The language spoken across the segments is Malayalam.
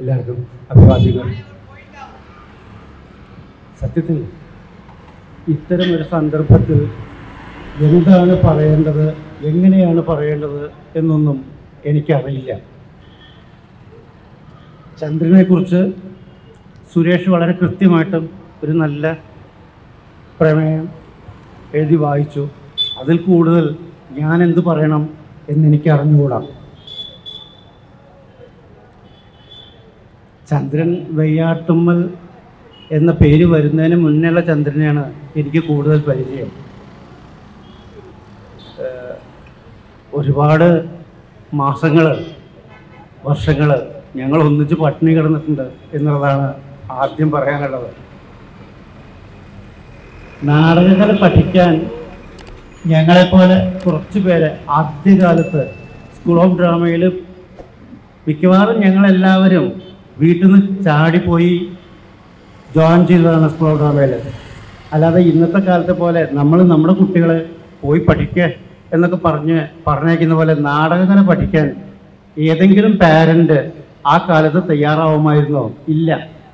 എല്ലാവർക്കും അഭിവാദ്യങ്ങൾ സത്യത്തിൽ ഇത്തരം ഒരു സന്ദർഭത്തിൽ എന്താണ് പറയേണ്ടത് എങ്ങനെയാണ് പറയേണ്ടത് എന്നൊന്നും എനിക്കറിയില്ല ചന്ദ്രനെക്കുറിച്ച് സുരേഷ് വളരെ കൃത്യമായിട്ടും ഒരു നല്ല പ്രമേയം എഴുതി വായിച്ചു അതിൽ കൂടുതൽ ഞാൻ എന്ത് പറയണം എന്നെനിക്ക് അറിഞ്ഞുകൂടാ ചന്ദ്രൻ വെയ്യാട്ടുമ്മൽ എന്ന പേര് വരുന്നതിന് മുന്നേയുള്ള ചന്ദ്രനെയാണ് എനിക്ക് കൂടുതൽ പരിചയം ഏഹ് ഒരുപാട് മാസങ്ങൾ വർഷങ്ങൾ ഞങ്ങൾ ഒന്നിച്ച് പട്ടിണി കിടന്നിട്ടുണ്ട് എന്നുള്ളതാണ് ആദ്യം പറയാനുള്ളത് നാടകകല പഠിക്കാൻ ഞങ്ങളെപ്പോലെ കുറച്ച് പേര് ആദ്യകാലത്ത് സ്കൂൾ ഓഫ് ഡ്രാമയിൽ മിക്കവാറും ഞങ്ങളെല്ലാവരും വീട്ടിൽ നിന്ന് ചാടിപ്പോയി ജോയിൻ ചെയ്തതാണ് സ്കൂൾ ഓഫ് ഡ്രാമയിൽ അല്ലാതെ ഇന്നത്തെ കാലത്തെ പോലെ നമ്മൾ നമ്മുടെ കുട്ടികളെ പോയി പഠിക്കുക എന്നൊക്കെ പറഞ്ഞ് പറഞ്ഞേക്കുന്ന പോലെ നാടകകല പഠിക്കാൻ ഏതെങ്കിലും പാരൻ്റ് ആ കാലത്ത് തയ്യാറാവുമായിരുന്നോ ഇല്ല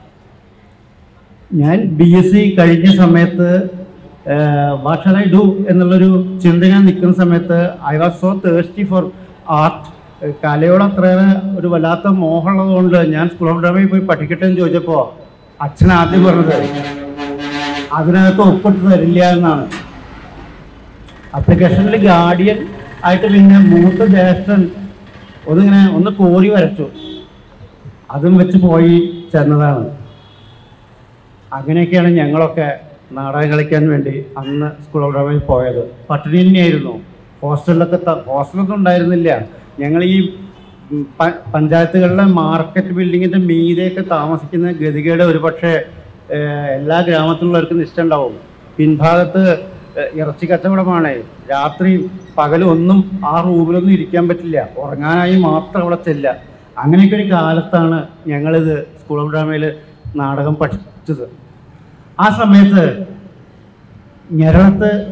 ഞാൻ ബി എസ് സി കഴിഞ്ഞ സമയത്ത് വാട്ട് ഷാൽ ഐ ഡു എന്നുള്ളൊരു ചിന്ത ഞാൻ നിൽക്കുന്ന സമയത്ത് I was so thirsty for art കലയോട് അത്രയേറെ ഒരു വല്ലാത്ത മോഹമുള്ളത് കൊണ്ട് ഞാൻ സ്കൂൾ ഓഫ് ഡ്രാമയിൽ പോയി പഠിക്കട്ടെ എന്ന് ചോദിച്ചപ്പോൾ അച്ഛൻ ആദ്യം പറഞ്ഞത് അതിനകത്ത് ഒപ്പിട്ട് തരില്ല എന്നാണ് അപ്ലിക്കേഷനിൽ ഗാർഡിയൻ ആയിട്ട് പിന്നെ മൂത്ത ജ്യേഷ്ഠൻ ഒന്നിങ്ങനെ ഒന്ന് കോരി വരച്ചു അതും വെച്ച് പോയി ചെന്നതാണ് അങ്ങനെയൊക്കെയാണ് ഞങ്ങളൊക്കെ നാടകം കളിക്കാൻ വേണ്ടി അന്ന് സ്കൂൾ ഓഫ് ഡ്രാമയിൽ പോയത് പട്ടിണി തന്നെയായിരുന്നു ഹോസ്റ്റലിലൊക്കെ ത- ഹോസ്റ്റലൊന്നും ഉണ്ടായിരുന്നില്ല ഞങ്ങൾ ഈ ഉം, പ- പഞ്ചായത്തുകളിലെ മാർക്കറ്റ് ബിൽഡിങ്ങിൻ്റെ മീതെയൊക്കെ താമസിക്കുന്ന ഗതികേട് ഒരുപക്ഷെ ഏഹ്, എല്ലാ ഗ്രാമത്തിലുള്ളവർക്കും ഇഷ്ടമുണ്ടാവും പിൻഭാഗത്ത് ഏഹ്, ഇറച്ചി കച്ചവടമാണ് രാത്രി പകലും ഒന്നും ആ റൂമിലൊന്നും ഇരിക്കാൻ പറ്റില്ല ഉറങ്ങാനായി മാത്രം അവിടെ ചെല്ലുക അങ്ങനെയൊക്കെ ഒരു കാലത്താണ് ഞങ്ങളിത് സ്കൂൾ ഓഫ് ഡ്രാമയിൽ നാടകം പഠിച്ചത് ആ സമയത്ത് ഞരളത്ത്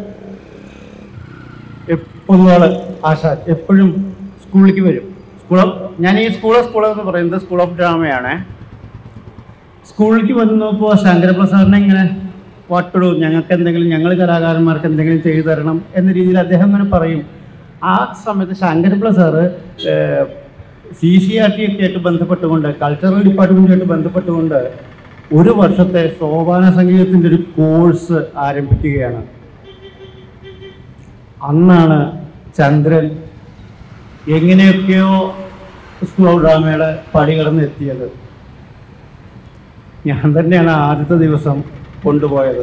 പൊതുവാള് ആശ എപ്പോഴും സ്കൂളിലേക്ക് വരും സ്കൂൾ ഓഫ് ഞാൻ ഈ സ്കൂൾ ഓഫ് സ്കൂൾ എന്ന് പറയുന്നത് സ്കൂൾ ഓഫ് ഡ്രാമയാണ് സ്കൂളിലേക്ക് വന്നപ്പോൾ ശങ്കരപ്രസാദിനെ ഇങ്ങനെ വാട്ടിടൂ ഞങ്ങൾക്ക് എന്തെങ്കിലും ഞങ്ങൾ കലാകാരന്മാർക്ക് എന്തെങ്കിലും ചെയ്തു തരണം എന്ന രീതിയിൽ അദ്ദേഹം ഇങ്ങനെ പറയും ആ സമയത്ത് Shankaraprasad sir C C R T ഒക്കെ ആയിട്ട് ബന്ധപ്പെട്ടുകൊണ്ട് കൾച്ചറൽ ഡിപ്പാർട്ട്മെൻറ്റുമായിട്ട് ബന്ധപ്പെട്ടുകൊണ്ട് ഒരു വർഷത്തെ സോപാന സംഗീതത്തിൻ്റെ ഒരു കോഴ്സ് ആരംഭിക്കുകയാണ് അന്നാണ് ചന്ദ്രൻ എങ്ങനെയൊക്കെയോ സ്കൂൾ ഓഫ് ഡ്രാമയുടെ പടി കടന്ന് എത്തിയത് ഞാൻ തന്നെയാണ് ആദ്യത്തെ ദിവസം കൊണ്ടുപോയത്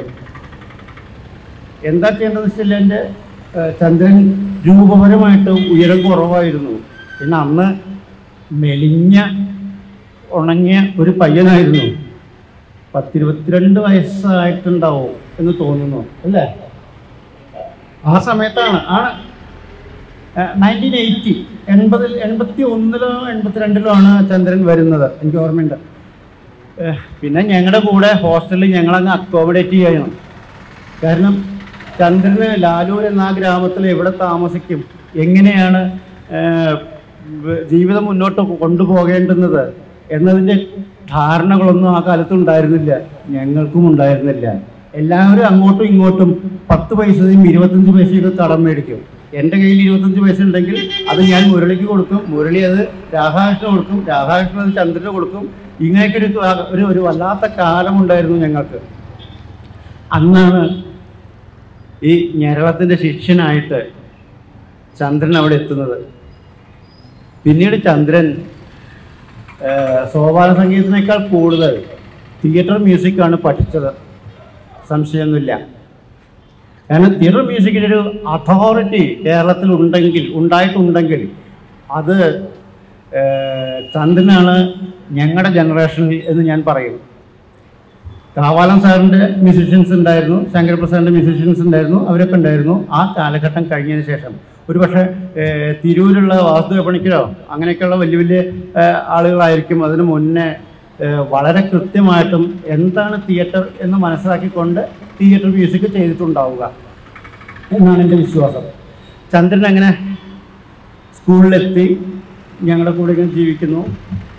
എന്താ ചെയ്യേണ്ടതെന്ന് വെച്ചാൽ എൻ്റെ ഏഹ്, ചന്ദ്രൻ രൂപപരമായിട്ട് ഉയരം കുറവായിരുന്നു പിന്നെ അന്ന് മെലിഞ്ഞ ഉണങ്ങിയ ഒരു പയ്യനായിരുന്നു പത്തിരുപത്തിരണ്ട് വയസ്സായിട്ടുണ്ടാവും എന്ന് തോന്നുന്നു അല്ലേ ആ സമയത്താണ് ആണ് നയൻറ്റീൻ എയ്റ്റി എൺപതിൽ എൺപത്തി ഒന്നിലോ എൺപത്തിരണ്ടിലോ ആണ് ചന്ദ്രൻ വരുന്നത് എനിക്ക് ഓർമ്മയുണ്ട് ഏഹ്, പിന്നെ ഞങ്ങളുടെ കൂടെ ഹോസ്റ്റലിൽ ഞങ്ങളങ്ങ് അക്കോമഡേറ്റ് ചെയ്യണം കാരണം ചന്ദ്രന് ലാലൂർ എന്ന ആ ഗ്രാമത്തിൽ എവിടെ താമസിക്കും എങ്ങനെയാണ് ഏഹ്, വ- ജീവിതം മുന്നോട്ട് കൊണ്ടുപോകേണ്ടുന്നത് എന്നതിൻ്റെ ധാരണകളൊന്നും ആ കാലത്ത് ഉണ്ടായിരുന്നില്ല ഞങ്ങൾക്കും ഉണ്ടായിരുന്നില്ല എല്ലാവരും അങ്ങോട്ടും ഇങ്ങോട്ടും പത്ത് പൈസയും ഇരുപത്തഞ്ച് പൈസയൊക്കെ കടം മേടിക്കും എൻ്റെ കയ്യിൽ ഇരുപത്തഞ്ച് പൈസ ഉണ്ടെങ്കിൽ അത് ഞാൻ മുരളിക്ക് കൊടുക്കും മുരളി അത് രാധാകൃഷ്ണന് കൊടുക്കും രാധാകൃഷ്ണൻ അത് ചന്ദ്രന് കൊടുക്കും ഇങ്ങനെയൊക്കെ ഒരു ഒരു ഒരു വല്ലാത്ത കാലമുണ്ടായിരുന്നു ഞങ്ങൾക്ക് അന്നാണ് ഈ ഞരളത്തിൻ്റെ ശിഷ്യനായിട്ട് ചന്ദ്രൻ അവിടെ എത്തുന്നത് പിന്നീട് ചന്ദ്രൻ ആ, സോപാന സംഗീതത്തിനേക്കാൾ കൂടുതൽ തിയേറ്റർ മ്യൂസിക്കാണ് പഠിച്ചത് സംശയമൊന്നുമില്ല കാരണം തിയേറ്റർ മ്യൂസിക്കിൻ്റെ ഒരു അതോറിറ്റി കേരളത്തിൽ ഉണ്ടെങ്കിൽ ഉണ്ടായിട്ടുണ്ടെങ്കിൽ അത് ആ, ചന്ദ്രനാണ് ഞങ്ങളുടെ ജനറേഷനിൽ എന്ന് ഞാൻ പറയും കാവാലം സാറിൻ്റെ മ്യൂസീഷ്യൻസ് ഉണ്ടായിരുന്നു ശങ്കരപ്രസാദിൻ്റെ മ്യൂസീഷ്യൻസ് ഉണ്ടായിരുന്നു അവരൊക്കെ ഉണ്ടായിരുന്നു ആ കാലഘട്ടം കഴിഞ്ഞതിന് ശേഷം ഒരു പക്ഷേ ഏഹ്, തിരൂരുള്ള വാസുദേവ പണിക്കരോ അങ്ങനെയൊക്കെയുള്ള വലിയ വലിയ ഏഹ്, ആളുകളായിരിക്കും അതിന് മുന്നേ ഏഹ്, വളരെ കൃത്യമായിട്ടും എന്താണ് തിയേറ്റർ എന്ന് മനസ്സിലാക്കിക്കൊണ്ട് തിയേറ്റർ മ്യൂസിക് ചെയ്തിട്ടുണ്ടാവുക എന്നാണ് എൻ്റെ വിശ്വാസം ചന്ദ്രൻ അങ്ങനെ സ്കൂളിലെത്തി ഞങ്ങളുടെ കൂടെ ഇങ്ങനെ ജീവിക്കുന്നു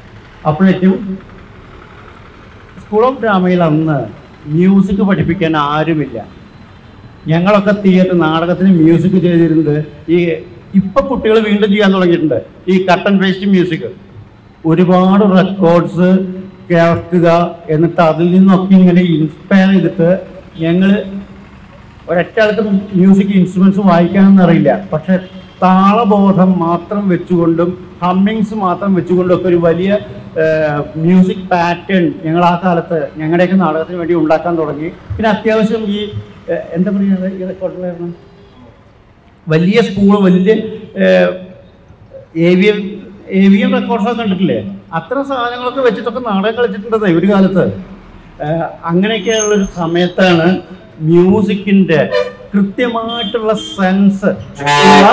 അപ്പോഴേക്കും സ്കൂൾ ഓഫ് ഡ്രാമയിൽ അന്ന് മ്യൂസിക് പഠിപ്പിക്കാൻ ആരുമില്ല ഞങ്ങളൊക്കെ തിയേറ്റർ നാടകത്തിന് മ്യൂസിക് ചെയ്തിരുന്നത് ഈ ഇപ്പൊ കുട്ടികൾ വീണ്ടും ചെയ്യാൻ തുടങ്ങിയിട്ടുണ്ട് ഈ കട്ടൻ പേസ്റ്റ് മ്യൂസിക് ഒരുപാട് റെക്കോർഡ്സ് കേൾക്കുക എന്നിട്ട് അതിൽ നിന്നൊക്കെ ഇങ്ങനെ ഇൻസ്പയർ ചെയ്തിട്ട് ഞങ്ങൾ ഒരൊറ്റ ആൾക്ക് മ്യൂസിക് ഇൻസ്ട്രുമെന്റ്സ് വായിക്കാനൊന്നും അറിയില്ല പക്ഷെ താളബോധം മാത്രം വെച്ചുകൊണ്ടും ഹമ്മിങ്സ് മാത്രം വെച്ചുകൊണ്ടും ഒക്കെ ഒരു വലിയ മ്യൂസിക് പാറ്റേൺ ഞങ്ങൾ ആ കാലത്ത് ഞങ്ങളുടെയൊക്കെ നാടകത്തിന് വേണ്ടി ഉണ്ടാക്കാൻ തുടങ്ങി പിന്നെ അത്യാവശ്യം ഈ ഏഹ്, എന്താ പറയുക ഈ റെക്കോർഡിലായിരുന്നു വലിയ സ്കൂൾ വലിയ ഏവിയം ഏവിയം റെക്കോർഡ്സൊക്കെ കണ്ടിട്ടില്ലേ അത്തരം സാധനങ്ങളൊക്കെ വെച്ചിട്ടൊക്കെ നാടകം കളിച്ചിട്ടുണ്ടെന്നേ ഒരു കാലത്ത് ഏഹ് അങ്ങനെയൊക്കെയുള്ളൊരു സമയത്താണ് മ്യൂസിക്കിന്റെ കൃത്യമായിട്ടുള്ള സെൻസ് ഉള്ള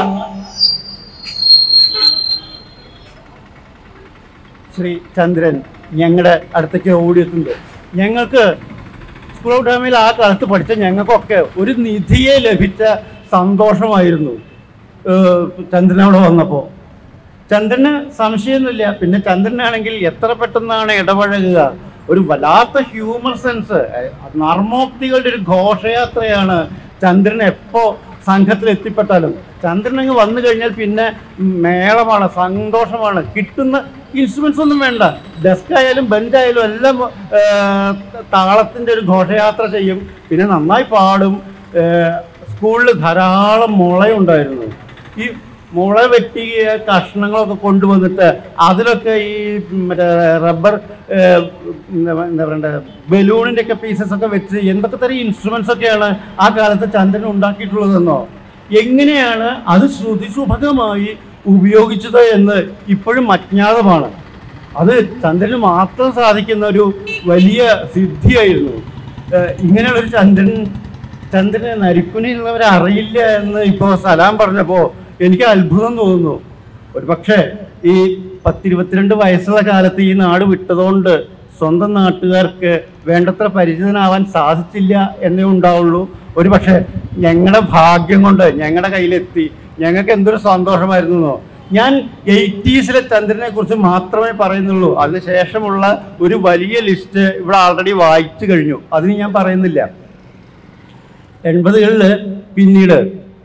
ശ്രീ ചന്ദ്രൻ ഞങ്ങളുടെ അടുത്തേക്ക് ഓടിയെത്തുന്നത് ഞങ്ങൾക്ക് സ്കൂൾ ഓഫ് ഡ്രാമയിൽ ആ കാലത്ത് പഠിച്ച ഞങ്ങൾക്കൊക്കെ ഒരു നിധിയെ ലഭിച്ച സന്തോഷമായിരുന്നു ഏഹ് ചന്ദ്രൻ അവിടെ വന്നപ്പോൾ ചന്ദ്രന് സംശയമൊന്നുമില്ല പിന്നെ ചന്ദ്രനാണെങ്കിൽ എത്ര പെട്ടെന്നാണ് ഇടപഴകുക ഒരു വല്ലാത്ത ഹ്യൂമർ സെൻസ് നർമ്മോക്തികളുടെ ഒരു ഘോഷയാത്രയാണ് ചന്ദ്രൻ എപ്പോ സംഘത്തിൽ എത്തിപ്പെട്ടാലും ചന്ദ്രൻ അങ്ങ് വന്നു കഴിഞ്ഞാൽ പിന്നെ മേളമാണ് സന്തോഷമാണ് കിട്ടുന്ന ഇൻസ്ട്രുമെന്റ്സ് ഒന്നും വേണ്ട ഡെസ്ക് ആയാലും ബെഞ്ച് ആയാലും എല്ലാം ഏഹ്, താളത്തിന്റെ ഒരു ഘോഷയാത്ര ചെയ്യും പിന്നെ നന്നായി പാടും സ്കൂളിൽ ധാരാളം മുളയുണ്ടായിരുന്നു ഈ മുള വെട്ടിയ കഷ്ണങ്ങളൊക്കെ കൊണ്ടുവന്നിട്ട് അതിലൊക്കെ ഈ മറ്റേ റബ്ബർ എന്താ പറയണ്ട ബലൂണിൻ്റെ ഒക്കെ പീസസ് ഒക്കെ വെച്ച് എന്തൊക്കെ തരം ഇൻസ്ട്രുമെന്റ്സ് ഒക്കെയാണ് ആ കാലത്ത് ചന്ദ്രൻ ഉണ്ടാക്കിയിട്ടുള്ളതെന്നോ എങ്ങനെയാണ് അത് ശ്രുതിസുഭകമായി ഉപയോഗിച്ചത് എന്ന് ഇപ്പോഴും അജ്ഞാതമാണ് അത് ചന്ദ്രന് മാത്രം സാധിക്കുന്ന ഒരു വലിയ സിദ്ധിയായിരുന്നു ഏഹ് ഇങ്ങനെയുള്ളൊരു ചന്ദ്രൻ ചന്ദ്രനെ നരിക്കുനിയുള്ളവരെ അറിയില്ല എന്ന് ഇപ്പോൾ സലാം പറഞ്ഞപ്പോൾ എനിക്ക് അത്ഭുതം തോന്നുന്നു ഒരു പക്ഷേ ഈ പത്തിരുപത്തിരണ്ട് വയസ്സുള്ള കാലത്ത് ഈ നാട് വിട്ടതുകൊണ്ട് സ്വന്തം നാട്ടുകാർക്ക് വേണ്ടത്ര പരിചിതനാവാൻ സാധിച്ചില്ല എന്നേ ഉണ്ടാവുള്ളൂ ഒരു പക്ഷേ ഞങ്ങളുടെ ഭാഗ്യം കൊണ്ട് ഞങ്ങളുടെ കയ്യിലെത്തി ഞങ്ങൾക്ക് എന്തൊരു സന്തോഷമായിരുന്നോ ഞാൻ എയ്റ്റീസിലെ ചന്ദ്രനെ കുറിച്ച് മാത്രമേ പറയുന്നുള്ളൂ അതിനുശേഷമുള്ള ഒരു വലിയ ലിസ്റ്റ് ഇവിടെ ആൾറെഡി വായിച്ചു കഴിഞ്ഞു അതിന് ഞാൻ പറയുന്നില്ല എൺപതുകളിൽ പിന്നീട്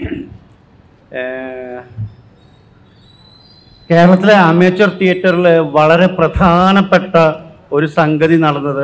ഏഹ്, കേരളത്തിലെ അമേച്ചർ തിയേറ്ററിൽ വളരെ പ്രധാനപ്പെട്ട ഒരു സംഗതി നടന്നത്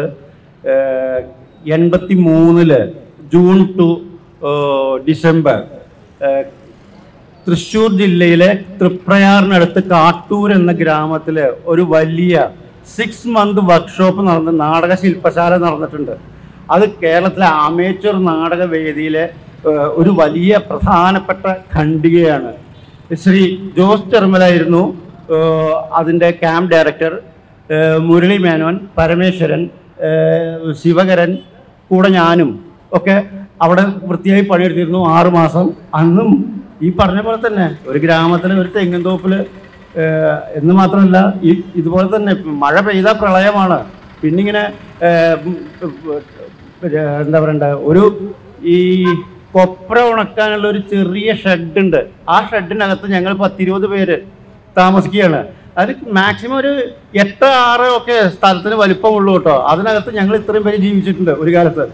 എൺപത്തി മൂന്നില് ജൂൺ ടു ഏഹ്, ഡിസംബർ ഏഹ്, തൃശ്ശൂർ ജില്ലയിലെ തൃപ്രയാറിനടുത്ത് കാട്ടൂർ എന്ന ഗ്രാമത്തിൽ ഒരു വലിയ സിക്സ് മന്ത് വർക്ക്ഷോപ്പ് നടന്ന് നാടക ശില്പശാല നടന്നിട്ടുണ്ട് അത് കേരളത്തിലെ അമേച്ചർ നാടക വേദിയിലെ ഏഹ്, ഒരു വലിയ പ്രധാനപ്പെട്ട ഖണ്ഡികയാണ് ശ്രീ ജോസ് ചെറുമലായിരുന്നു ഏഹ്, അതിൻ്റെ ക്യാമ്പ് ഡയറക്ടർ ഏഹ്, മുരളി മേനോൻ പരമേശ്വരൻ ഏഹ്, ശിവകരൻ കൂടെ ഞാനും ഒക്കെ അവിടെ വൃത്തിയായി പണിയെടുത്തിരുന്നു ആറു മാസം അന്നും ഈ പറഞ്ഞ പോലെ തന്നെ ഒരു ഗ്രാമത്തിൽ ഒരു തെങ്ങിൻ തോപ്പിൽ എന്ന് മാത്രമല്ല ഈ ഇതുപോലെ തന്നെ മഴ പെയ്ത പ്രളയമാണ് പിന്നിങ്ങനെ ഏഹ്, ഉം, ഉം, എന്താ പറയണ്ട ഒരു ഈ കൊപ്ര ഉണക്കാനുള്ള ഒരു ചെറിയ ഷെഡ് ഉണ്ട് ആ ഷെഡിനകത്ത് ഞങ്ങൾ പത്തിരുപത് പേര് താമസിക്കുകയാണ് അത് മാക്സിമം ഒരു എട്ട് ആറ് ഒക്കെ സ്ഥലത്തിന് വലിപ്പമുള്ളൂ കേട്ടോ അതിനകത്ത് ഞങ്ങൾ ഇത്രയും പേര് ജീവിച്ചിട്ടുണ്ട് ഒരു കാലത്ത്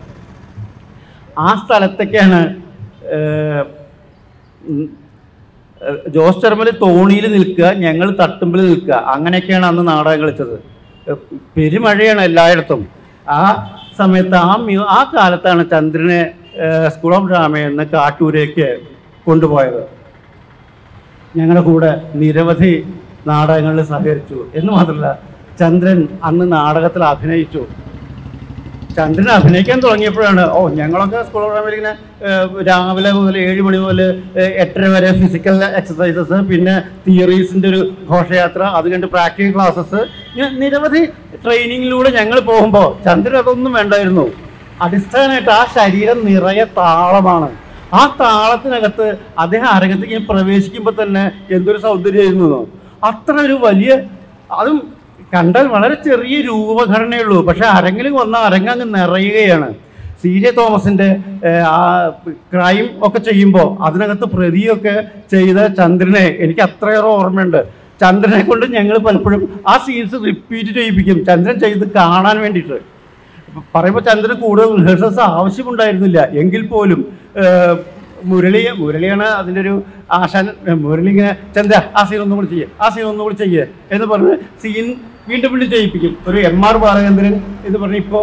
ആ സ്ഥലത്തൊക്കെയാണ് ഏഹ്, ഉം, ഏഹ്, ജോസ് ചെറുമല് തോണിയിൽ നിൽക്കുക ഞങ്ങൾ തട്ടുമ്പിൽ നിൽക്കുക അങ്ങനെയൊക്കെയാണ് അന്ന് നാടകം കളിച്ചത് ഏഹ്, പെരുമഴയാണ് എല്ലായിടത്തും ആ സമയത്ത് ആ മ്യൂ ആ കാലത്താണ് ചന്ദ്രനെ ഏഹ്, സ്കൂൾ ഓഫ് ഡ്രാമയിൽ നിന്ന് കാട്ടൂരേക്ക് കൊണ്ടുപോയത് ഞങ്ങളുടെ കൂടെ നിരവധി നാടകങ്ങളിൽ സഹകരിച്ചു എന്ന് മാത്രമല്ല ചന്ദ്രൻ അന്ന് നാടകത്തിൽ അഭിനയിച്ചു ചന്ദ്രൻ അഭിനയിക്കാൻ തുടങ്ങിയപ്പോഴാണ് ഓ ഞങ്ങളൊക്കെ സ്കൂൾ പ്രോഗ്രാമിൽ ഇങ്ങനെ ഏഹ്, രാവിലെ മുതൽ ഏഴ് മണി മുതൽ ഏഹ്, എട്ടര വരെ ഫിസിക്കൽ എക്സസൈസസ് പിന്നെ തിയറീസിൻ്റെ ഒരു ഘോഷയാത്ര അത് കഴിഞ്ഞ് പ്രാക്ടിക്കൽ ക്ലാസ്സസ് ഇങ്ങനെ നിരവധി ട്രെയിനിങ്ങിലൂടെ ഞങ്ങൾ പോകുമ്പോൾ ചന്ദ്രൻ അതൊന്നും വേണ്ടായിരുന്നു അടിസ്ഥാനമായിട്ട് ആ ശരീരം നിറയെ താളമാണ് ആ താളത്തിനകത്ത് അദ്ദേഹം അരങ്ങത്തേക്ക് ഇങ്ങനെ പ്രവേശിക്കുമ്പോൾ തന്നെ എന്തൊരു സൗന്ദര്യമായിരുന്നു അത്ര ഒരു വലിയ അതും കണ്ടാൽ വളരെ ചെറിയ രൂപഘടനയുള്ളൂ പക്ഷെ അരങ്ങിൽ വന്ന അരങ്ങ് നിറയുകയാണ് സി ജെ തോമസിന്റെ ഏഹ്, ആ ക്രൈം ഒക്കെ ചെയ്യുമ്പോൾ അതിനകത്ത് പ്രതിയൊക്കെ ചെയ്ത ചന്ദ്രനെ എനിക്ക് അത്രയേറെ ഓർമ്മയുണ്ട് ചന്ദ്രനെ കൊണ്ട് ഞങ്ങൾ പലപ്പോഴും ആ സീൻസ് റിപ്പീറ്റ് ചെയ്യിപ്പിക്കും ചന്ദ്രൻ ചെയ്ത് കാണാൻ വേണ്ടിയിട്ട് ഇപ്പൊ പറയുമ്പോൾ ചന്ദ്രന് കൂടുതൽ റിഹേഴ്സൽസ് ആവശ്യമുണ്ടായിരുന്നില്ല എങ്കിൽ പോലും ഏഹ്, മുരളി മുരളിയാണ് അതിൻ്റെ ഒരു ആശാൻ ഏഹ്, മുരളി ഇങ്ങനെ ചന്ദ്ര ആ സീൻ ഒന്നും കൂടി ചെയ്യേ ആ സീൻ ഒന്നും കൂടി ചെയ്യേ എന്ന് പറഞ്ഞ് സീൻ വീണ്ടും വീണ്ടും ചെയ്യിപ്പിക്കും ഒരു എം ആർ ബാലചന്ദ്രൻ എന്ന് പറഞ്ഞ് ഇപ്പോൾ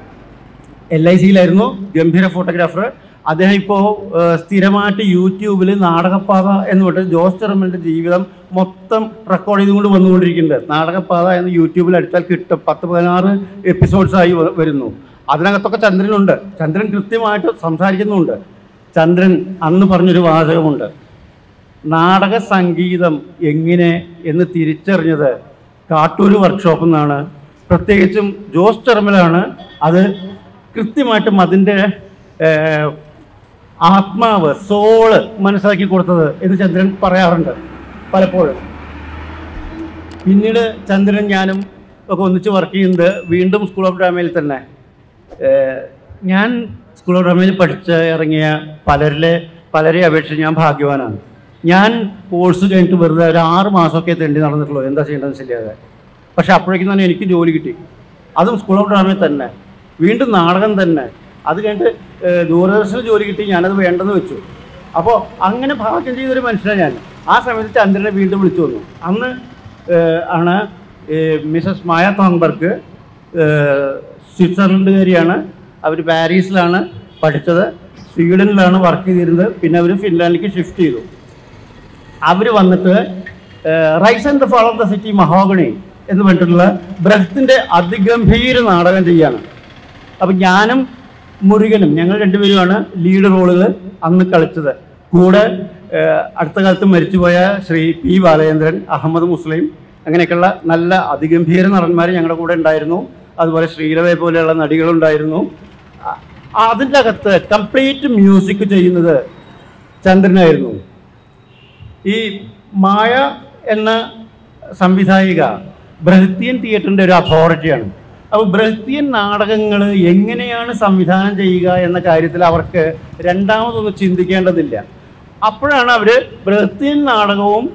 എൽ ഐ സിയിലായിരുന്നു ഗംഭീര ഫോട്ടോഗ്രാഫർ അദ്ദേഹം ഇപ്പോൾ സ്ഥിരമായിട്ട് യൂട്യൂബിൽ നാടകപാത എന്ന് പറഞ്ഞിട്ട് ജോസ് ചെറുമലിൻ്റെ ജീവിതം മൊത്തം റെക്കോർഡ് ചെയ്തുകൊണ്ട് വന്നുകൊണ്ടിരിക്കുന്നുണ്ട് നാടകപാത എന്ന് യൂട്യൂബിൽ അടിച്ചാൽ കിട്ടും പത്ത് പതിനാറ് എപ്പിസോഡ്സ് ആയി വ- വരുന്നു അതിനകത്തൊക്കെ ചന്ദ്രനുണ്ട് ചന്ദ്രൻ കൃത്യമായിട്ട് സംസാരിക്കുന്നുണ്ട് ചന്ദ്രൻ അന്ന് പറഞ്ഞൊരു വാചകമുണ്ട് നാടക സംഗീതം എങ്ങനെ എന്ന് തിരിച്ചറിഞ്ഞത് കാട്ടൂർ വർക്ക്ഷോപ്പിൽ നിന്നാണ് പ്രത്യേകിച്ചും ജോസ് ചെറുമലാണ് അത് കൃത്യമായിട്ടും അതിൻ്റെ ഏഹ്, ആത്മാവ് സോള് മനസ്സിലാക്കി കൊടുത്തത് എന്ന് ചന്ദ്രൻ പറയാറുണ്ട് പലപ്പോഴും പിന്നീട് ചന്ദ്രൻ ഞാനും ഒക്കെ ഒന്നിച്ച് വർക്ക് ചെയ്യുന്നത് വീണ്ടും സ്കൂൾ ഓഫ് ഡ്രാമയിൽ തന്നെ ഏഹ്, ഞാൻ സ്കൂൾ ഓഫ് ഡ്രാമയിൽ പഠിച്ച് ഇറങ്ങിയ പലരിലെ പലരെ അപേക്ഷിച്ച് ഞാൻ ഭാഗ്യവാനാണ് ഞാൻ കോഴ്സ് കഴിഞ്ഞിട്ട് വെറുതെ ഒരു ആറ് മാസമൊക്കെ തെണ്ടി നടന്നിട്ടുള്ളൂ എന്താ ചെയ്യേണ്ടതെന്ന് ശരിയാതെ പക്ഷെ അപ്പോഴേക്കും തന്നെ എനിക്ക് ജോലി കിട്ടി അതും സ്കൂൾ ഓഫ് ഡ്രാമയിൽ തന്നെ വീണ്ടും നാടകം തന്നെ അത് കഴിഞ്ഞിട്ട് ഏഹ്, ദൂരദർശനിൽ ജോലി കിട്ടി ഞാനത് വേണ്ടെന്ന് വെച്ചു അപ്പോൾ അങ്ങനെ ഭാഗ്യം ചെയ്തൊരു മനുഷ്യനാണ് ഞാൻ ആ സമയത്ത് ചന്ദ്രനെ വീണ്ടും വിളിച്ചു വന്നു അന്ന് ഏഹ്, ആണ് ഏഹ്, മിസസ് മായ തോൺബർഗ് ഏഹ്, സ്വിറ്റ്സർലൻഡുകാരിയാണ് അവർ പാരീസിലാണ് പഠിച്ചത് സ്വീഡനിലാണ് വർക്ക് ചെയ്തിരുന്നത് പിന്നെ അവർ ഫിൻലാൻഡിലേക്ക് ഷിഫ്റ്റ് ചെയ്തു അവർ വന്നിട്ട് rise and the fall of the city Mahagonny എന്ന് പറഞ്ഞിട്ടുള്ള ബ്രഹ്ത്തിൻ്റെ അതിഗംഭീര നാടകം ചെയ്യാണ് അപ്പം ഞാനും മുരുകനും ഞങ്ങൾ രണ്ടുപേരുമാണ് ലീഡ് റോളുകൾ അന്ന് കളിച്ചത് കൂടെ ഏഹ്, അടുത്ത കാലത്ത് മരിച്ചുപോയ ശ്രീ പി ബാലചന്ദ്രൻ അഹമ്മദ് മുസ്ലിം അങ്ങനെയൊക്കെയുള്ള നല്ല അതിഗംഭീര നടന്മാർ ഞങ്ങളുടെ കൂടെ ഉണ്ടായിരുന്നു അതുപോലെ ശ്രീലതയെ പോലെയുള്ള നടികളുണ്ടായിരുന്നു അ- അതിൻ്റെ അകത്ത് കംപ്ലീറ്റ് മ്യൂസിക് ചെയ്യുന്നത് ചന്ദ്രനായിരുന്നു ഈ മായ എന്ന സംവിധായിക ബൃഹത്തിയൻ തിയേറ്ററിൻ്റെ ഒരു അതോറിറ്റിയാണ് അപ്പോൾ ബൃഹത്തിയൻ നാടകങ്ങൾ എങ്ങനെയാണ് സംവിധാനം ചെയ്യുക എന്ന കാര്യത്തിൽ അവർക്ക് രണ്ടാമതൊന്നും ചിന്തിക്കേണ്ടതില്ല അപ്പോഴാണ് അവർ ബൃഹത്തിയൻ നാടകവും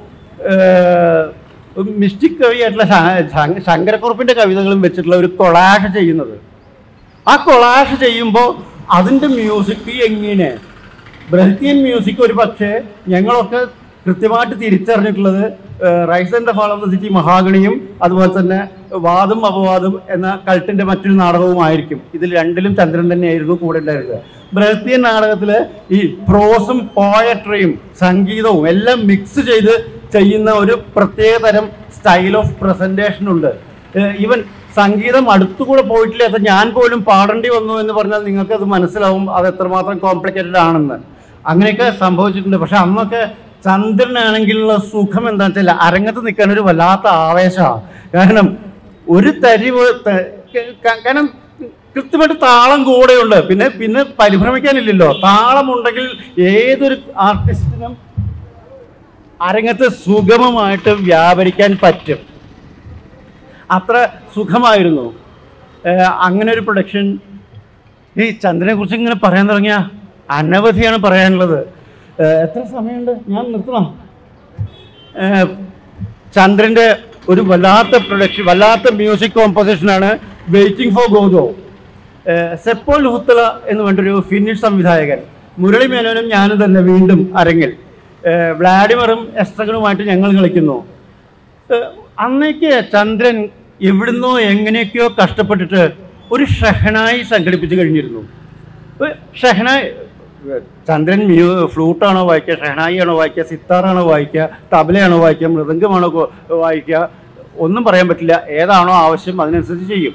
മിസ്റ്റിക് കവിയായിട്ടുള്ള ശ- ശ- ശങ്കരക്കുറുപ്പിൻ്റെ കവിതകളും വെച്ചിട്ടുള്ള ഒരു കൊളാഷ് ചെയ്യുന്നത് ആ കൊളാഷ് ചെയ്യുമ്പോൾ അതിൻ്റെ മ്യൂസിക് എങ്ങനെ ബ്രഹ്ത്യൻ മ്യൂസിക് ഒരു പക്ഷേ ഞങ്ങളൊക്കെ കൃത്യമായിട്ട് തിരിച്ചറിഞ്ഞിട്ടുള്ളത് rise and the fall of the city മഹാഗണിയും അതുപോലെ തന്നെ വാദം അപവാദം എന്ന കൾട്ടിൻ്റെ മറ്റൊരു നാടകവുമായിരിക്കും ഇതിൽ രണ്ടിലും ചന്ദ്രൻ തന്നെയായിരുന്നു കൂടെ ഉണ്ടായിരുന്നത് ബ്രഹ്ത്യൻ നാടകത്തിൽ ഈ പ്രോസും പോയട്രിയും സംഗീതവും എല്ലാം മിക്സ് ചെയ്ത് ചെയ്യുന്ന ഒരു പ്രത്യേക തരം സ്റ്റൈൽ ഓഫ് പ്രസൻറ്റേഷൻ ഉണ്ട് ഈവൻ സംഗീതം അടുത്തുകൂടെ പോയിട്ടില്ല അത് ഞാൻ പോലും പാടേണ്ടി വന്നു എന്ന് പറഞ്ഞാൽ നിങ്ങൾക്ക് അത് മനസ്സിലാവും അത് എത്രമാത്രം കോംപ്ലിക്കേറ്റഡ് ആണെന്ന് അങ്ങനെയൊക്കെ സംഭവിച്ചിട്ടുണ്ട് പക്ഷെ അന്നൊക്കെ ചന്ദ്രനാണെങ്കിലുള്ള സുഖം എന്താണെന്ന് വെച്ചാൽ അരങ്ങത്ത് നിൽക്കാൻ ഒരു വല്ലാത്ത ആവേശമാണ് കാരണം ഒരു തരി പോ- ത- ക- കാരണം കൃത്യമായിട്ട് താളം കൂടെയുണ്ട് പിന്നെ പിന്നെ പരിഭ്രമിക്കാനില്ലല്ലോ താളമുണ്ടെങ്കിൽ ഏതൊരു ആർട്ടിസ്റ്റിനും അരങ്ങത്ത് സുഗമമായിട്ട് വ്യാപരിക്കാൻ പറ്റും അത്ര സുഖമായിരുന്നു ഏഹ് അങ്ങനെ ഒരു പ്രൊഡക്ഷൻ ഈ ചന്ദ്രനെ കുറിച്ച് ഇങ്ങനെ പറയാൻ തുടങ്ങിയ അനവധിയാണ് പറയാനുള്ളത് ഏഹ് എത്ര സമയമുണ്ട് ഞാൻ നിർത്തണം ഏഹ് ചന്ദ്രൻ്റെ ഒരു വല്ലാത്ത പ്രൊഡക്ഷൻ വല്ലാത്ത മ്യൂസിക് കോമ്പോസിഷനാണ് waiting for Godot Seppo Huttala എന്ന് പറഞ്ഞൊരു ഫിന്നിഷ് സംവിധായകൻ മുരളി മേനോനും ഞാനും തന്നെ വീണ്ടും അരങ്ങിൽ ഏഹ് വ്ളാഡിമറും എസ്ട്രഗനുമായിട്ട് ഞങ്ങൾ കളിക്കുന്നു ഏഹ് അന്നേക്ക് ചന്ദ്രൻ എവിടുന്നോ എങ്ങനെയൊക്കെയോ കഷ്ടപ്പെട്ടിട്ട് ഒരു ഷെഹനായി സംഘടിപ്പിച്ച് കഴിഞ്ഞിരുന്നു ഒരു ഷെഹനായി ഏഹ് ചന്ദ്രൻ മ്യൂ ഫ്ലൂട്ടാണോ വായിക്കുക ഷെഹനായി ആണോ വായിക്കുക സിത്താറാണോ വായിക്കുക തബലയാണോ വായിക്കുക മൃദംഗമാണോ കൊ- വായിക്കുക ഒന്നും പറയാൻ പറ്റില്ല ഏതാണോ ആവശ്യം അതിനനുസരിച്ച് ചെയ്യും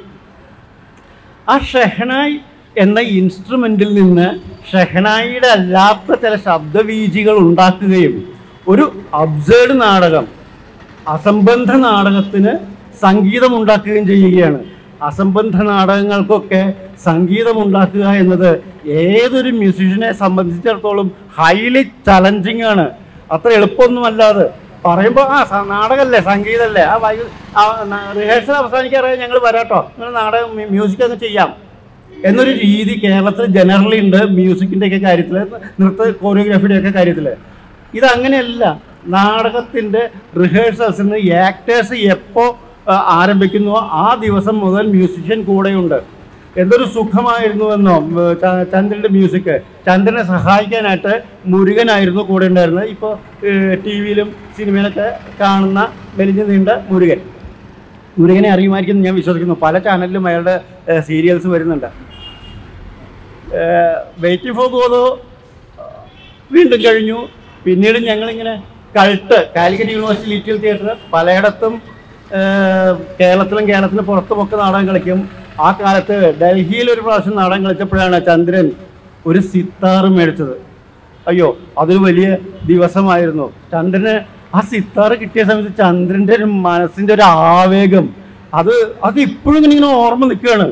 ആ ഷെഹനായി എന്ന ഇൻസ്ട്രുമെന്റിൽ നിന്ന് ഷെഹനായിയുടെ അല്ലാത്ത ചില ശബ്ദവീചികൾ ഉണ്ടാക്കുകയും ഒരു അബ്സേർഡ് നാടകം അസംബന്ധ നാടകത്തിന് സംഗീതം ഉണ്ടാക്കുകയും ചെയ്യുകയാണ് അസംബന്ധ നാടകങ്ങൾക്കൊക്കെ സംഗീതം ഉണ്ടാക്കുക എന്നത് ഏതൊരു മ്യൂസീഷ്യനെ സംബന്ധിച്ചിടത്തോളം ഹൈലി ചലഞ്ചിങ് ആണ് അത്ര എളുപ്പമൊന്നുമല്ലാതെ പറയുമ്പോൾ ആ സ- നാടകമല്ലേ സംഗീതമല്ലേ ആ വൈകി റിഹേഴ്സൽ അവസാനിക്കാറായി ഞങ്ങൾ വരാട്ടോ നിങ്ങൾ നാടകം മ്യൂസിക് അങ്ങ് ചെയ്യാം എന്നൊരു രീതി കേരളത്തിൽ ജനറലി ഉണ്ട് മ്യൂസിക്കിൻ്റെ ഒക്കെ കാര്യത്തിൽ നൃത്ത കോറിയോഗ്രാഫിയുടെ ഒക്കെ കാര്യത്തിൽ ഇതങ്ങനെയല്ല നാടകത്തിൻ്റെ റിഹേഴ്സൽസിന് ആക്ടേഴ്സ് എപ്പോൾ ആരംഭിക്കുന്നുവോ ആ ദിവസം മുതൽ മ്യൂസിഷ്യൻ കൂടെയുണ്ട് എന്തൊരു സുഖമായിരുന്നു എന്നോ ഏർ ച- ചന്ദ്രൻ്റെ മ്യൂസിക് ചന്ദ്രനെ സഹായിക്കാനായിട്ട് മുരുകനായിരുന്നു കൂടെ ഉണ്ടായിരുന്നത് ഇപ്പോൾ ടി വിയിലും സിനിമയിലൊക്കെ കാണുന്ന മെലിഞ്ഞു നീണ്ട മുരുകൻ മുരുകനെ അറിയുമായിരിക്കും എന്ന് ഞാൻ വിശ്വസിക്കുന്നു പല ചാനലിലും അയാളുടെ സീരിയൽസ് വരുന്നുണ്ട് വെയിറ്റിംഗ് ഫോർ ഗോതോ വീണ്ടും കഴിഞ്ഞു പിന്നീട് ഞങ്ങളിങ്ങനെ cult Calicut university little theatre പലയിടത്തും ഏഹ്, കേരളത്തിലും കേരളത്തിന് പുറത്തുമൊക്കെ നാടകം കളിക്കും ആ കാലത്ത് ഡൽഹിയിൽ ഒരു പ്രാവശ്യം നാടകം കളിച്ചപ്പോഴാണ് ചന്ദ്രൻ ഒരു സിത്താറ് മേടിച്ചത് അയ്യോ അതൊരു വലിയ ദിവസമായിരുന്നു ചന്ദ്രന് ആ സിത്താറ് കിട്ടിയ സമയത്ത് ചന്ദ്രൻ്റെ ഒരു മനസ്സിൻ്റെ ഒരു ആവേഗം അത് അത് ഇപ്പോഴും ഇങ്ങനെ ഇങ്ങനെ ഓർമ്മ നിൽക്കുകയാണ്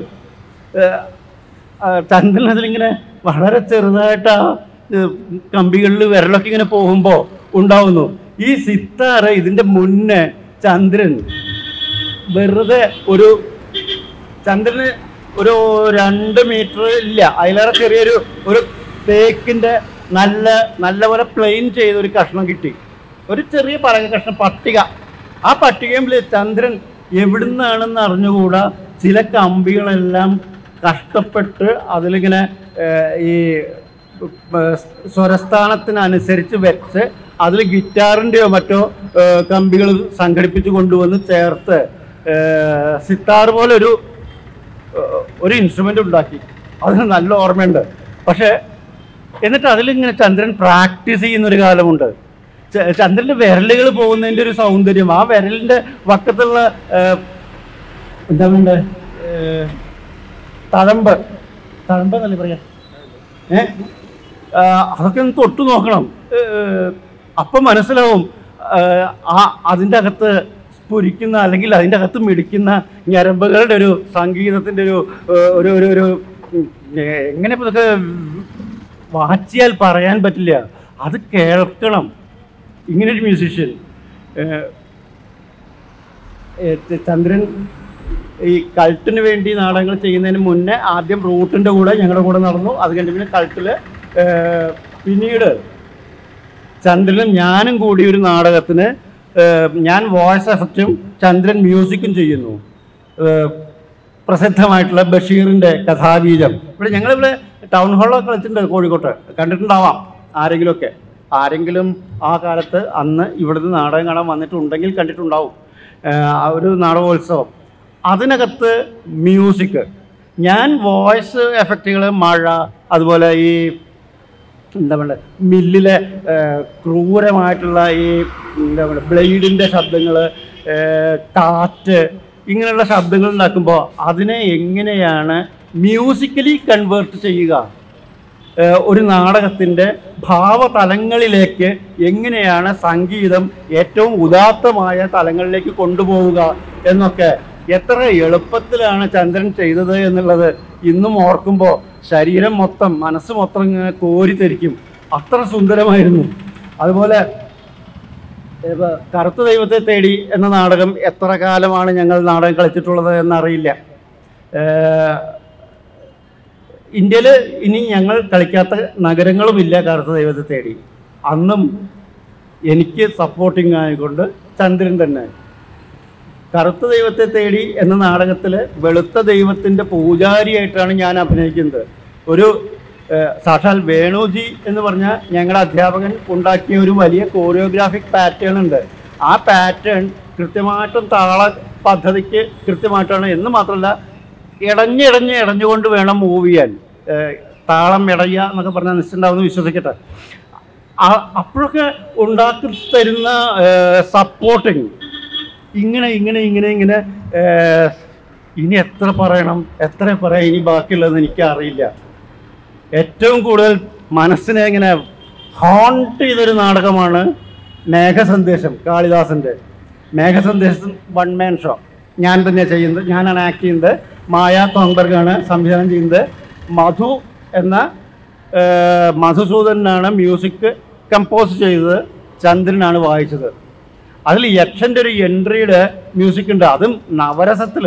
ചന്ദ്രൻ അതിലിങ്ങനെ വളരെ ചെറുതായിട്ട് ആ ഏഹ്, കമ്പികളിൽ വിരലൊക്കെ ഇങ്ങനെ പോകുമ്പോൾ ഉണ്ടാവുന്നു ഈ സിത്താറ് ഇതിൻ്റെ മുന്നേ ചന്ദ്രൻ വെറുതെ ഒരു ചന്ദ്രന് ഒരു രണ്ട് മീറ്റർ ഇല്ല അതിലേറെ ചെറിയൊരു ഒരു തേക്കിൻ്റെ നല്ല നല്ലപോലെ പ്ലെയിൻ ചെയ്ത ഒരു കഷ്ണം കിട്ടി ഒരു ചെറിയ പലക കഷ്ണം പട്ടിക ആ പട്ടികയിൽ ചന്ദ്രൻ എവിടുന്നാണെന്ന് അറിഞ്ഞുകൂടാ ചില കമ്പികളെല്ലാം കഷ്ടപ്പെട്ട് അതിലിങ്ങനെ ഏഹ്, ഈ ഏഹ്, സ്വരസ്ഥാനത്തിനനുസരിച്ച് വെച്ച് അതിൽ ഗിറ്റാറിൻ്റെയോ മറ്റോ കമ്പികൾ സംഘടിപ്പിച്ച് കൊണ്ടുവന്ന് ചേർത്ത് ഏഹ്, സിത്താർ പോലെ ഒരു ഏഹ്, ഒരു ഇൻസ്ട്രുമെൻ്റ് ഉണ്ടാക്കി അതിന് നല്ല ഓർമ്മയുണ്ട് പക്ഷേ എന്നിട്ട് അതിലിങ്ങനെ ചന്ദ്രൻ പ്രാക്ടീസ് ചെയ്യുന്നൊരു കാലമുണ്ട് ച- ചന്ദ്രൻ്റെ വിരലുകൾ പോകുന്നതിൻ്റെ ഒരു സൗന്ദര്യം ആ വിരലിൻ്റെ വക്കത്തുള്ള ഏഹ്, എന്താ വേണ്ടേ ഏഹ്, തഴമ്പ് തഴമ്പ് എന്നല്ലേ പറയാ ഏ ആ, അതൊക്കെ ഒന്ന് തൊട്ടു നോക്കണം ഏഹ്, അപ്പം മനസ്സിലാവും ഏഹ്, ആ അതിൻ്റെ അകത്ത് സ്ഫുരിക്കുന്ന അല്ലെങ്കിൽ അതിൻ്റെ അകത്ത് മിടിക്കുന്ന ഞരമ്പുകളുടെ ഒരു സംഗീതത്തിൻ്റെ ഒരു ഏഹ്, ഒരു ഒരു ഒരു ഉം, ഏഹ്, എങ്ങനെ ഇപ്പൊ ഇതൊക്കെ വാച്ചിയാൽ പറയാൻ പറ്റില്ല അത് കേൾക്കണം ഇങ്ങനൊരു മ്യൂസീഷ്യൻ ചന്ദ്രൻ ഈ കൾട്ടിന് വേണ്ടി നാടകങ്ങൾ ചെയ്യുന്നതിന് മുന്നേ ആദ്യം റൂട്ടിൻ്റെ കൂടെ ഞങ്ങളുടെ കൂടെ നടന്നു അത് കഴിഞ്ഞ് പിന്നെ കൾട്ടിൽ പിന്നീട് ചന്ദ്രനും ഞാനും കൂടി ഒരു നാടകത്തിന് ഏഹ്, ഞാൻ വോയിസ് എഫക്റ്റും ചന്ദ്രൻ മ്യൂസിക്കും ചെയ്യുന്നു ഏഹ്, പ്രസിദ്ധമായിട്ടുള്ള ബഷീറിൻ്റെ കഥാബീജം ഇവിടെ ഞങ്ങളിവിടെ ടൗൺ ഹാളൊക്കെ കളിച്ചിട്ടുണ്ട് കോഴിക്കോട്ട് കണ്ടിട്ടുണ്ടാവാം ആരെങ്കിലുമൊക്കെ ആരെങ്കിലും ആ കാലത്ത് അന്ന് ഇവിടുന്ന് നാടകം കാണാൻ വന്നിട്ടുണ്ടെങ്കിൽ കണ്ടിട്ടുണ്ടാവും ഏഹ്, ആ ഒരു നാടകോത്സവം അതിനകത്ത് മ്യൂസിക് ഞാൻ വോയിസ് എഫക്റ്റുകൾ മഴ അതുപോലെ ഈ എന്താ പറയുക മില്ലിലെ ഏഹ്, ക്രൂരമായിട്ടുള്ള ഈ എന്താ പറയുക ബ്ലേഡിൻ്റെ ശബ്ദങ്ങൾ കാറ്റ് ഇങ്ങനെയുള്ള ശബ്ദങ്ങൾ ഉണ്ടാക്കുമ്പോൾ അതിനെ എങ്ങനെയാണ് മ്യൂസിക്കലി കൺവേർട്ട് ചെയ്യുക ഏഹ്, ഒരു നാടകത്തിൻ്റെ ഭാവതലങ്ങളിലേക്ക് എങ്ങനെയാണ് സംഗീതം ഏറ്റവും ഉദാത്തമായ തലങ്ങളിലേക്ക് കൊണ്ടുപോവുക എന്നൊക്കെ എത്ര എളുപ്പത്തിലാണ് ചന്ദ്രൻ ചെയ്തത് എന്നുള്ളത് ഇന്നും ഓർക്കുമ്പോൾ ശരീരം മൊത്തം മനസ്സ് മൊത്തം ഇങ്ങനെ കോരിത്തരിക്കും അത്ര സുന്ദരമായിരുന്നു അതുപോലെ ഇപ്പൊ കറുത്ത ദൈവത്തെ തേടി എന്ന നാടകം എത്ര കാലമാണ് ഞങ്ങൾ നാടകം കളിച്ചിട്ടുള്ളത് എന്നറിയില്ല ഏഹ് ഇന്ത്യയിൽ ഇനി ഞങ്ങൾ കളിക്കാത്ത നഗരങ്ങളുമില്ല കറുത്ത ദൈവത്തെ തേടി അന്നും എനിക്ക് സപ്പോർട്ടിങ് ആയിക്കൊണ്ട് ചന്ദ്രൻ തന്നെ കറുത്ത ദൈവത്തെ തേടി എന്ന നാടകത്തിൽ വെളുത്ത ദൈവത്തിൻ്റെ പൂജാരിയായിട്ടാണ് ഞാൻ അഭിനയിക്കുന്നത് ഒരു ഏഹ്, സാക്ഷാൽ വേണുജി എന്ന് പറഞ്ഞ ഞങ്ങളുടെ അധ്യാപകൻ ഉണ്ടാക്കിയ ഒരു വലിയ കോറിയോഗ്രാഫിക് പാറ്റേൺ ഉണ്ട് ആ പാറ്റേൺ കൃത്യമായിട്ടും താള പദ്ധതിക്ക് കൃത്യമായിട്ടാണ് എന്ന് മാത്രമല്ല ഇടഞ്ഞിടഞ്ഞ് ഇടഞ്ഞുകൊണ്ട് വേണം മൂവ് ചെയ്യാൻ ഏഹ്, താളം ഇടയുക എന്നൊക്കെ പറഞ്ഞാൽ നിശ്ചയുണ്ടാവുമെന്ന് വിശ്വസിക്കട്ടെ ആ- അപ്പോഴൊക്കെ ഉണ്ടാക്കി തരുന്ന സപ്പോർട്ടിങ് ഇങ്ങനെ ഇങ്ങനെ ഇങ്ങനെ ഇങ്ങനെ ഏഹ്, ഇനി എത്ര പറയണം എത്ര പറയാം ഇനി ബാക്കിയുള്ളതെന്ന് എനിക്കറിയില്ല ഏറ്റവും കൂടുതൽ മനസ്സിനെ ഇങ്ങനെ ഹോണ്ട് ചെയ്തൊരു നാടകമാണ് മേഘസന്ദേശം കാളിദാസൻ്റെ മേഘസന്ദേശം വൺ മാൻ ഷോ ഞാൻ തന്നെ ചെയ്യുന്നത് ഞാനാണ് ആക്ട് ചെയ്യുന്നത് മായ തോൺബർഗാണ് സംവിധാനം ചെയ്യുന്നത് മധു എന്ന ഏഹ്, മധുസൂദനാണ് മ്യൂസിക് കമ്പോസ് ചെയ്തത് ചന്ദ്രനാണ് വായിച്ചത് അതിൽ യക്ഷൻ്റെ ഒരു എൻട്രിയുടെ മ്യൂസിക് ഉണ്ട് അതും നവരസത്തിൽ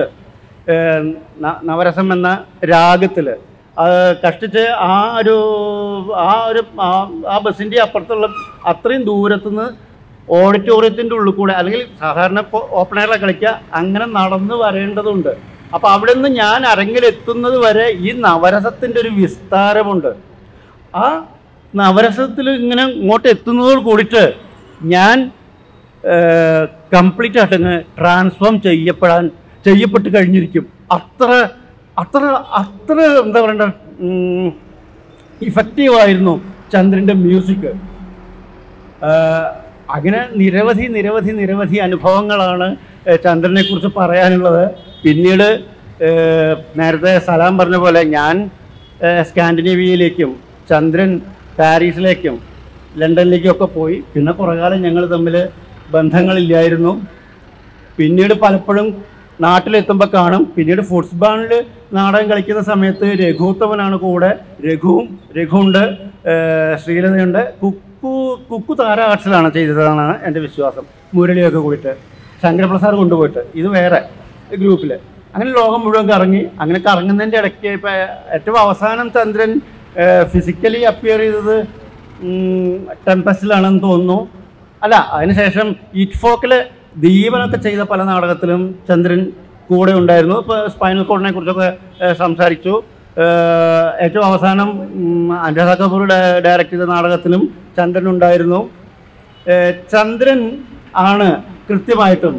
നവരസം എന്ന രാഗത്തിൽ കഷ്ടിച്ച് ആ ഒരു ആ ഒരു ആ- ആ ബസ്സിൻ്റെ അപ്പുറത്തുള്ള അത്രയും ദൂരത്തുനിന്ന് ഓഡിറ്റോറിയത്തിൻ്റെ ഉള്ളിൽ കൂടെ അല്ലെങ്കിൽ സാധാരണ ഇപ്പോൾ ഓപ്പൺ എയറിലാണ് കളിക്കുക അങ്ങനെ നടന്ന് വരേണ്ടതുണ്ട് അപ്പോൾ അവിടെ നിന്ന് ഞാൻ അരങ്ങിലെത്തുന്നത് വരെ ഈ നവരസത്തിൻ്റെ ഒരു വിസ്താരമുണ്ട് ആ നവരസത്തിൽ ഇങ്ങനെ ഇങ്ങോട്ട് എത്തുന്നതോട് കൂടിയിട്ട് ഞാൻ കംപ്ലീറ്റ് ആയിട്ട് അങ്ങ് ട്രാൻസ്ഫോം ചെയ്യപ്പെടാൻ ചെയ്യപ്പെട്ട് കഴിഞ്ഞിരിക്കും അത്ര അത്ര അത്ര എന്താ പറയണ്ട ഇഫക്റ്റീവായിരുന്നു ചന്ദ്രൻ്റെ മ്യൂസിക് അങ്ങനെ നിരവധി നിരവധി നിരവധി അനുഭവങ്ങളാണ് ഏഹ് ചന്ദ്രനെ കുറിച്ച് പറയാനുള്ളത് പിന്നീട് ഏഹ് നേരത്തെ സലാം പറഞ്ഞ പോലെ ഞാൻ ഏഹ് സ്കാൻഡിനേവിയയിലേക്കും ചന്ദ്രൻ പാരീസിലേക്കും ലണ്ടനിലേക്കും ഒക്കെ പോയി പിന്നെ കുറേ കാലം ഞങ്ങൾ തമ്മിൽ ബന്ധങ്ങളില്ലായിരുന്നു പിന്നീട് പലപ്പോഴും നാട്ടിലെത്തുമ്പോൾ കാണും പിന്നീട് ഫുട്സ്ബാളിൽ നാടകം കളിക്കുന്ന സമയത്ത് രഘുത്തമനാണ് കൂടെ രഘുവും രഘുണ്ട് ഏഹ് ശ്രീലതയുണ്ട് കുക്കു കുക്കു താര ആർട്സിലാണ് ചെയ്തതെന്നാണ് എൻ്റെ വിശ്വാസം മുരളിയൊക്കെ കൂടിയിട്ട് ശങ്കരപ്രസാദ് കൊണ്ടുപോയിട്ട് ഇത് വേറെ ഗ്രൂപ്പിൽ അങ്ങനെ ലോകം മുഴുവൻ കറങ്ങി അങ്ങനെ കറങ്ങുന്നതിൻ്റെ ഇടയ്ക്ക് ഇപ്പം ഏറ്റവും അവസാനം ചന്ദ്രൻ ഫിസിക്കലി അപ്പിയർ ചെയ്തത് ടെമ്പസിലാണെന്ന് തോന്നുന്നു അല്ല അതിനുശേഷം ഇറ്റ്ഫോക്കിൽ ദീപനൊക്കെ ചെയ്ത പല നാടകത്തിലും ചന്ദ്രൻ കൂടെ ഉണ്ടായിരുന്നു ഇപ്പോൾ സ്പൈനൽ കോഡിനെ കുറിച്ചൊക്കെ ഏഹ്, സംസാരിച്ചു ഏഹ്, ഏറ്റവും അവസാനം ഉം, അനുരാധ കപൂർ ഡയ- ഡയറക്റ്റ് ചെയ്ത നാടകത്തിലും ചന്ദ്രൻ ഉണ്ടായിരുന്നു ഏഹ്, ചന്ദ്രൻ ആണ് കൃത്യമായിട്ടും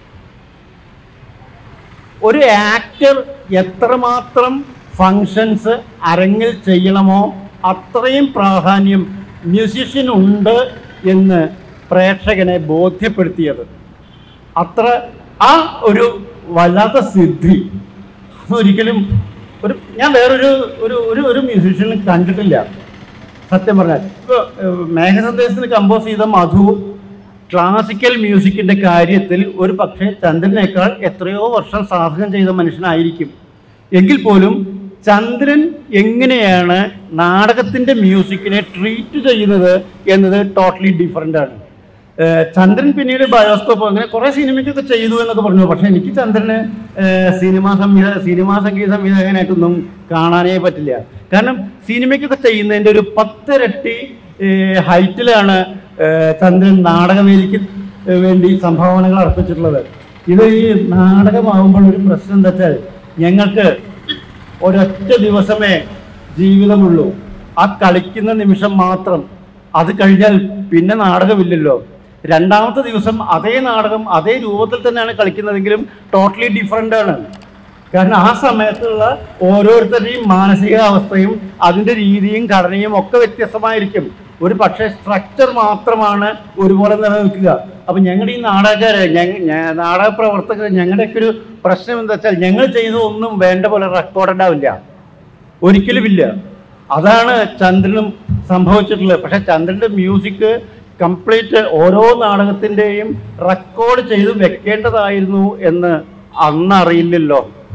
ഒരു ആക്ടർ എത്രമാത്രം ഫങ്ഷൻസ് അരങ്ങിൽ ചെയ്യണമോ അത്രയും പ്രാധാന്യം മ്യൂസിഷ്യൻ ഉണ്ട് എന്ന് പ്രേക്ഷകനെ ബോധ്യപ്പെടുത്തിയത് അത്ര ആ ഒരു വല്ലാത്ത സിദ്ധി അതൊരിക്കലും ഒരു ഞാൻ വേറൊരു ഒരു ഒരു ഒരു മ്യൂസീഷ്യനും കണ്ടിട്ടില്ല സത്യം പറഞ്ഞാൽ ഇപ്പോൾ മേഘസന്ദേശത്തിന് കമ്പോസ് ചെയ്ത മധു ക്ലാസിക്കൽ മ്യൂസിക്കിൻ്റെ കാര്യത്തിൽ ഒരു പക്ഷേ ചന്ദ്രനേക്കാൾ എത്രയോ വർഷം സാധകം ചെയ്ത മനുഷ്യനായിരിക്കും എങ്കിൽ പോലും ചന്ദ്രൻ എങ്ങനെയാണ് നാടകത്തിൻ്റെ മ്യൂസിക്കിനെ ട്രീറ്റ് ചെയ്യുന്നത് എന്നത് ടോട്ടലി ഡിഫറെൻ്റ് ആണ് ഏഹ് ചന്ദ്രൻ പിന്നീട് ബയോസ്കോപ്പ് അങ്ങനെ കുറേ സിനിമയ്ക്കൊക്കെ ചെയ്തു എന്നൊക്കെ പറഞ്ഞു പക്ഷെ എനിക്ക് ചന്ദ്രന് ഏഹ് സിനിമാ സംവിധ സിനിമാ സംഗീത സംവിധായകനായിട്ടൊന്നും കാണാനേ പറ്റില്ല കാരണം സിനിമയ്ക്കൊക്കെ ചെയ്യുന്നതിൻ്റെ ഒരു പത്തിരട്ടി ഏഹ് ഹൈറ്റിലാണ് ഏഹ് ചന്ദ്രൻ നാടകവേദിക്ക് വേണ്ടി സംഭാവനകൾ അർപ്പിച്ചിട്ടുള്ളത് ഇത് ഈ നാടകമാകുമ്പോൾ ഒരു പ്രശ്നം എന്താ വെച്ചാൽ ഞങ്ങൾക്ക് ഒരൊറ്റ ദിവസമേ ജീവിതമുള്ളൂ ആ കളിക്കുന്ന നിമിഷം മാത്രം അത് കഴിഞ്ഞാൽ പിന്നെ നാടകമില്ലല്ലോ രണ്ടാമത്തെ ദിവസം അതേ നാടകം അതേ രൂപത്തിൽ തന്നെയാണ് കളിക്കുന്നതെങ്കിലും ടോട്ടലി ഡിഫറെൻ്റ് ആണ് കാരണം ആ സമയത്തുള്ള ഓരോരുത്തരുടെയും മാനസികാവസ്ഥയും അതിൻ്റെ രീതിയും ഘടനയും ഒക്കെ വ്യത്യസ്തമായിരിക്കും ഒരു പക്ഷേ സ്ട്രക്ചർ മാത്രമാണ് ഒരുപോലെ നിലനിൽക്കുക അപ്പം ഞങ്ങളുടെ ഈ നാടകക്കാരെ ഞങ്ങ നാടക പ്രവർത്തകർ ഞങ്ങളുടെയൊക്കെ ഒരു പ്രശ്നം എന്താ വെച്ചാൽ ഞങ്ങൾ ചെയ്ത ഒന്നും വേണ്ട പോലെ റെക്കോർഡ് ആവില്ല ഒരിക്കലുമില്ല അതാണ് ചന്ദ്രനും സംഭവിച്ചിട്ടുള്ളത് പക്ഷെ ചന്ദ്രൻ്റെ മ്യൂസിക് കംപ്ലീറ്റ് ഓരോ നാടകത്തിൻ്റെയും റെക്കോർഡ് ചെയ്ത് വെക്കേണ്ടതായിരുന്നു എന്ന് അന്നറിയില്ലല്ലോ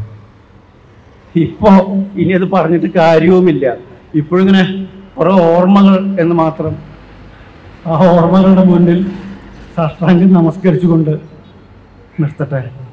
ഇപ്പോൾ ഇനി അത് പറഞ്ഞിട്ട് കാര്യവുമില്ല ഇപ്പോഴിങ്ങനെ കുറേ ഓർമ്മകൾ എന്ന് മാത്രം ആ ഓർമ്മകളുടെ മുന്നിൽ സാഷ്ടാംഗം നമസ്കരിച്ചുകൊണ്ട് നിർത്തട്ടെ